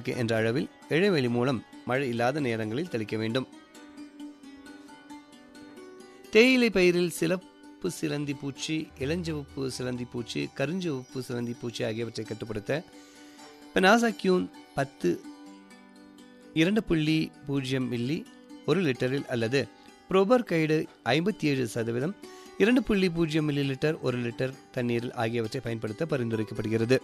என்ற அளவில் இடைவெளி மூலம் மழை இல்லாத நேரங்களில் தெளிக்க வேண்டும் தேயிலை பயிரில் சிலப்பு சிலந்தி பூச்சி இளஞ்சிவப்பு சிலந்தி பூச்சி கருஞ்சிவப்பு சிலந்தி பூச்சி ஆகியவற்றை கட்டுப்படுத்த பெனாசாக்யூன் பத்து இரண்டு புள்ளி பூஜ்ஜியம் மில்லி ஒரு லிட்டரில் அல்லது புரோபர் கைடு ஐம்பத்தி ஏழு சதவீதம் இரண்டு புள்ளி பூஜ்ஜியம் மில்லி லிட்டர் ஒரு லிட்டர் தண்ணீரில் ஆகியவற்றை பயன்படுத்த பரிந்துரைக்கப்படுகிறது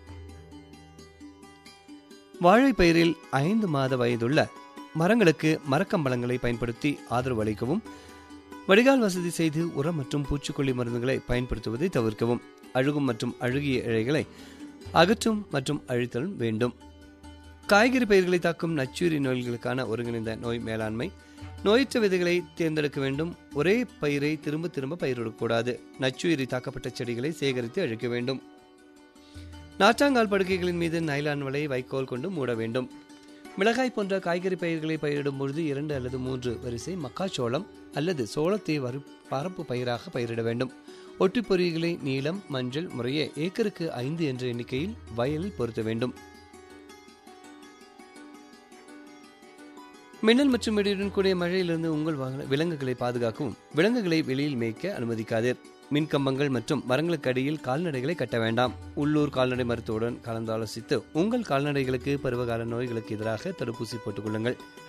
வாழை பயிரில் ஐந்து மாத வயதுள்ள மரங்களுக்கு மரக்கம்பளங்களை பயன்படுத்தி ஆதரவு அளிக்கவும் வடிகால் வசதி செய்து உரம் மற்றும் பூச்சிக்கொல்லி மருந்துகளை பயன்படுத்துவதை தவிர்க்கவும் அழுகும் மற்றும் அழுகிய இழைகளை அகற்றும் மற்றும் அழித்தலும் வேண்டும் காய்கறி பயிர்களை தாக்கும் நச்சுயிரி நோய்களுக்கான ஒருங்கிணைந்த நோய் மேலாண்மை நோயற்ற விதைகளை தேர்ந்தெடுக்க வேண்டும் ஒரே பயிரை திரும்ப திரும்ப பயிரிடக்கூடாது நச்சுயிரி தாக்கப்பட்ட செடிகளை சேகரித்து அழிக்க வேண்டும் நாற்றாங்கால் படுக்கைகளின் மீது நைலான் வலை வைக்கோல் கொண்டு மூட வேண்டும் மிளகாய் போன்ற காய்கறி பயிர்களை பயிரிடும் பொழுது இரண்டு அல்லது மூன்று வரிசை மக்காச்சோளம் அல்லது சோளத்தை வரு பரப்பு பயிராக பயிரிட வேண்டும் ஒட்டி பொறிகளை நீளம் மஞ்சள் முறையே ஏக்கருக்கு ஐந்து என்ற எண்ணிக்கையில் வயலில் பொருத்த வேண்டும் மின்னல் மற்றும் இடியுடன் கூடிய மழையிலிருந்து உங்கள் வாகன விலங்குகளை பாதுகாக்கவும் விலங்குகளை வெளியில் மேய்க்க அனுமதிக்காதீர் மின்கம்பங்கள் மற்றும் மரங்களுக்கு அடியில் கால்நடைகளை கட்ட வேண்டாம் உள்ளூர் கால்நடை மருத்துவருடன் கலந்தாலோசித்து உங்கள் கால்நடைகளுக்கு பருவகால நோய்களுக்கு எதிராக தடுப்பூசி போட்டுக் கொள்ளுங்கள்